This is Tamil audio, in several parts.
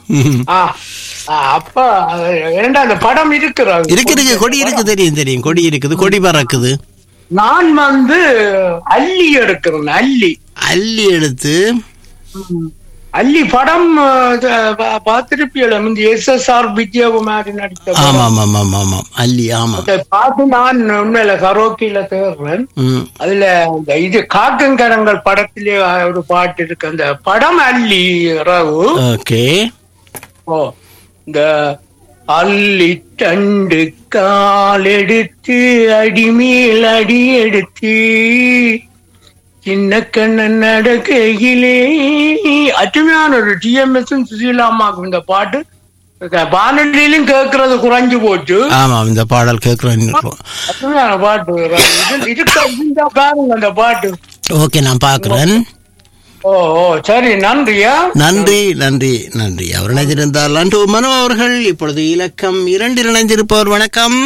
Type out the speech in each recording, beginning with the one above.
ம். ஆ, ஆ, அப்ப அது ஏன்டா அந்த படம் இருக்கிறது இருக்கு இருக்கு கொடி இருக்கு தெரியும் தெரியும் கொடி இருக்குது கொடி பறக்குது நான் வந்து அள்ளி எடுக்கிறேன் அள்ளி அள்ளி எடுத்து அள்ளி படம் பார்த்திருப்பியல இந்த எஸ் எஸ் ஆர் வித்யாகுமாரி நடித்த படம். ஆமாம் ஆமாம் ஆமாம் ஆமாம் அள்ளி ஆமாம் அதை பார்த்து நான் உண்மையில கரோக்கில தேடுறேன் ம் அதுல இந்த இது காக்கங்கரங்கள் படத்திலே ஒரு பாட்டு இருக்கு அந்த படம் அள்ளி ரகு ஓகே ஓ இந்த அள்ளி தண்டு கால் எடுத்து அடிமேல் அடி எடுத்து சின்ன கண்ணன் நடக்கையிலே அருமையான ஒரு டிஎம்எஸ் சுசீலாமாக்கும் இந்த பாட்டு வானொலியிலும் கேட்கறது குறைஞ்சு போச்சு ஆமாம் இந்த பாடல் கேட்குறேன் அருமையான பாட்டு இது- இதுக்கு இந்த பாருங்க அந்த பாட்டு ஓகே நான் பார்க்குறேன் ஓ ஓ சரி நன்றியா நன்றி நன்றி நன்றி அவர் இணைந்திருந்தார் அன்று மனோ அவர்கள் இப்பொழுது இலக்கம் இரண்டில் இணைந்திருப்பவர் வணக்கம்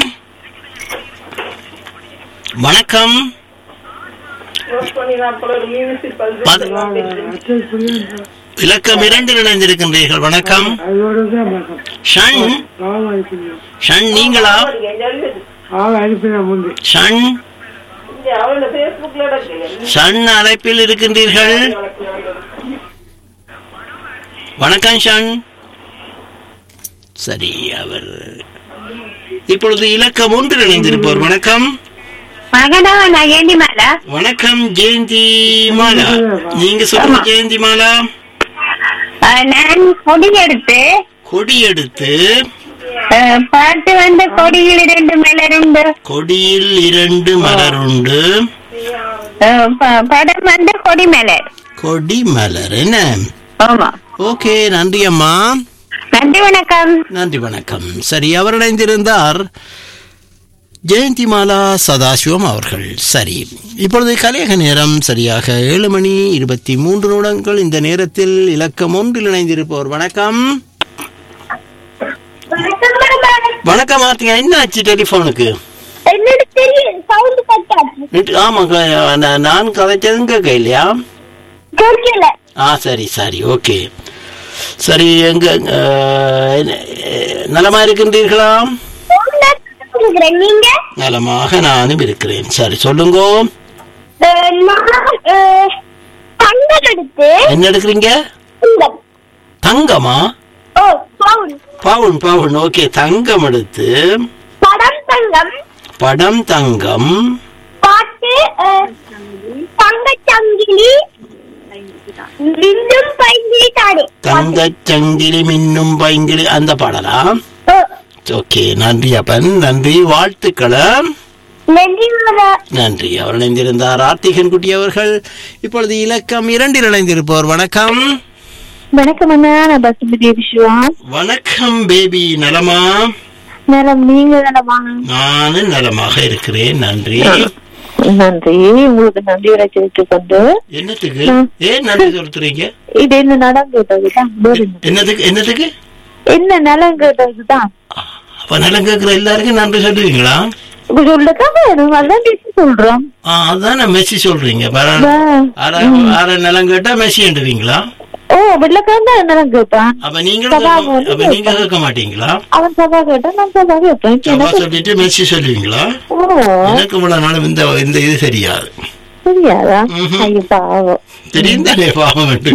வணக்கம் பத- இலக்கம் இரண்டில் இணைந்திருக்கின்றீர்கள் வணக்கம் ஷன் ஷன் நீங்களா ஷன் ஷன் அழைப்பில் இருக்கின்றீர்கள் வணக்கம் ஷன் சரி அவர் இப்பொழுது இலக்கம் ஒன்றில் இணைந்திருப்பவர் வணக்கம் மகனா நான் ஏண்டி மேல வணக்கம் ஜெயந்தி மாலா நீங்க சொல்லுங்க ஜெயந்தி மாலா நான் கொடி எடுத்து கொடி எடுத்து அஹ், பாட்டு வந்து கொடியில் இரண்டு மலருண்டு கொடியில் இரண்டு மலருண்டு அஹ், ப- படம் வந்து கொடி மலர் கொடி மலர் என்ன ஆமா ஓகே நன்றி அம்மா நன்றி வணக்கம் நன்றி வணக்கம் சரி அவர் இணைந்திருந்தார் ஜெயந்தி மாலா சதாசிவம் அவர்கள் சரி இப்பொழுது கலையக நேரம் சரியாக ஏழு மணி இருபத்தி மூன்று நிமிடங்கள் இந்த நேரத்தில் இலக்கம் ஒன்றில் இணைந்திருப்பவர் வணக்கம் வணக்கம் ஆர்த்திகா என்ன ஆச்சு டெலிஃபோனுக்கு என்னோட தெரியும் சவுண்ட் கட்டாச்சு நேற்று- ஆமாங்க நான் நான் கதைச்சதுங்க இல்லையா கேட்கல ஆ சரி சரி ஓகே சரி எங்க அஹ், என்ன- அஹ், நலமா இருக்கின்றீர்களா நீங்க நலமாக நானும் இருக்கிறேன் சரி சொல்லுங்க அஹ், நான் அஹ், தங்கம் எடுத்து என்ன எடுக்கிறீங்க தங்கம். தங்கமா ஓ பவுன் பவுன் பவுன் ஓகே தங்கம் எடுத்து படம் தங்கம் படம் தங்கம் பாட்டு அஹ், தங்கச் சங்கிலி மின்னும் பைங்கிலி தானே தங்கச் சங்கிலி மின்னும் பைங்கிலி அந்த பாடலா ஓ, ஓகே நன்றி அப்பன் நன்றி வாழ்த்துக்களை நன்றி மாதா நன்றி அவர் இணைந்திருந்தார் ஆர்த்திகன் குட்டி அவர்கள் இப்பொழுது இலக்கம் இரண்டில் இணைந்திருப்பவர் வணக்கம் வணக்கம் அண்ணா நான் பசுபதி விஸ்வா வணக்கம் பேபி நலமா நேரம் நீங்க நலமா நானும் நலமாக இருக்கிறேன் நன்றி நன்றி உங்களுக்கு நன்றி வச்சுட்டு கொண்டு என்னத்துக்கு ஏன் நன்றி சொல்றீங்க இது என்ன நலம் கேட்டதுதான் என்னதுக்கு என்னதுக்கு என்ன நலம் கேட்டதுதான் அப்ப நலம் கேட்கிற எல்லாருக்கும் நன்றி சொல்லுவீங்களா இப்ப சொல்லத்தான் வேணும் அதான் பேசி சொல்றோம் ஆ, அதான் நான் மெஸ்ஸி சொல்றீங்க வேற ஆற ஆற நிலம் கேட்டா மெஸ்ஸி என்றுவீங்களா ஓ வெள்ளக்காரன் தான் நலம் கேட்பான் அப்ப நீங்களும் சபா கேட்க- வந்து அப்ப நீங்க கேட்க மாட்டீங்களா அவன் சபா கேட்டான் நான் சபா கேட்பேன் இப்ப சபா எனக்கு சொல்லிட்டு மெஸ்ஸி சொல்லுவீங்களா ஓ எனக்கு இவ்வளவு நாளும் இந்த இந்த இது தெரியாது தெரியாதா ம்ஹும். ஐயோ பாவம் தெரியும் தானே பாவம் என்று.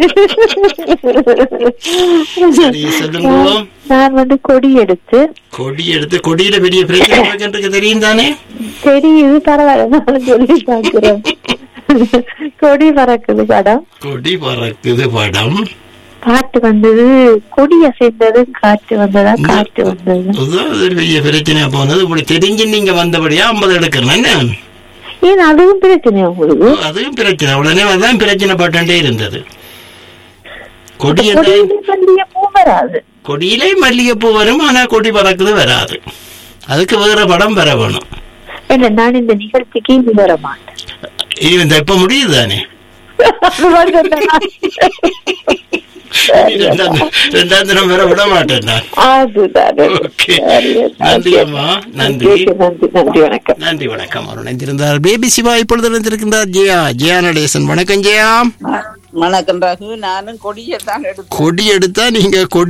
சரி சொல்லுங்க நான் வந்து கொடி எடுத்து கொடி எடுத்து கொடியில பெரிய பிரச்சனை இருக்குன்றது தெரியும் தானே தெரியுது பரவாயில்ல நானும் சொல்லி பாக்குறேன் கொடி பறக்குது படம் கொடி பறக்குது படம் பாட்டு வந்தது கொடி அசைந்தது காற்று வந்ததா காற்று வந்தது அதுதான் ஒரு பெரிய பிரச்சனையா போனது இப்படி தெரிஞ்சு நீங்க வந்தபடியா ஐம்பது எடுக்கணும் என்ன ஏன் அதுவும் பிரச்சனை உங்களுக்கு அதுவும் பிரச்சனை உடனே அதான் பிரச்சனை பட்டுட்டே இருந்தது கொடி என்ன கொடியில மல்லிகை பூ வராது கொடியிலே மல்லிகைப்பூ வரும் ஆனா கொடி பறக்குது வராது அதுக்கு வேற படம் பெற வேணும் இல்ல நான் இந்த நிகழ்ச்சிக்கு இனி வர மாட்டேன் இது இந்த இப்ப முடியுது தானே அதுதான் சொன்னேன் நான். ரெண்டாம் ரெண்டாம் தினம் வேற விட மாட்டேன் நான் அதுதான் ஓகே சரி, நன்றி அம்மா நன்றி நன்றி நன்றி வணக்கம் நன்றி வணக்கம் அவர் இணைந்திருந்தார் பேபி சிவா இப்பொழுது இணைந்திருக்கின்றார் ஜெயா ஜெயா நடேசன் வணக்கம் ஜெயா வணக்கம் ரகு நானும் கொடியை தான் எடுத்தேன் கொடி எடுத்தா நீங்க கொடி